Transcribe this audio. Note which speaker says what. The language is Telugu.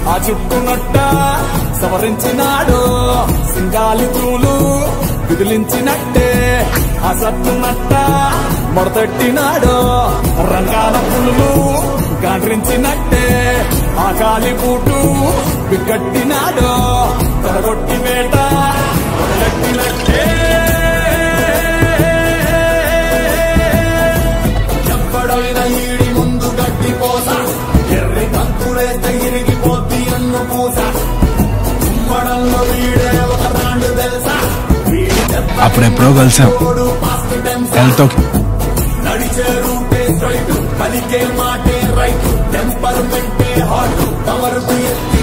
Speaker 1: ఆ చుట్టునట్ట సవరించినాడు సింగాలి తూలు విదిలించినట్టే ఆ సత్తునట్ట మొడతట్టినాడు రంగాల పులులు గాండ్రించినట్టే ఆ కాలి పూటు బిగ్గట్టినాడు తరగొట్టి వేట మొదలెట్టినట్టే ఎవ్వడైన ఈడి ముందు గట్టి పోస ఎర్రి కంకులేస్తే ఇరిగిపోద్ది అన్ను పూస కుమ్మడంలో వీడే ఒక రాండు తెలుసా వీడి దెబ్బ
Speaker 2: అప్పుడెప్పుడో కలిసాం
Speaker 1: తోడు పాస్ట్ టెన్స్
Speaker 2: హెల్త్
Speaker 1: నడిచే రూటే స్ట్రైట్ పలికే మాటే రైట్ టెంపర్మెంటే హాట్ కవర్ ఎత్తి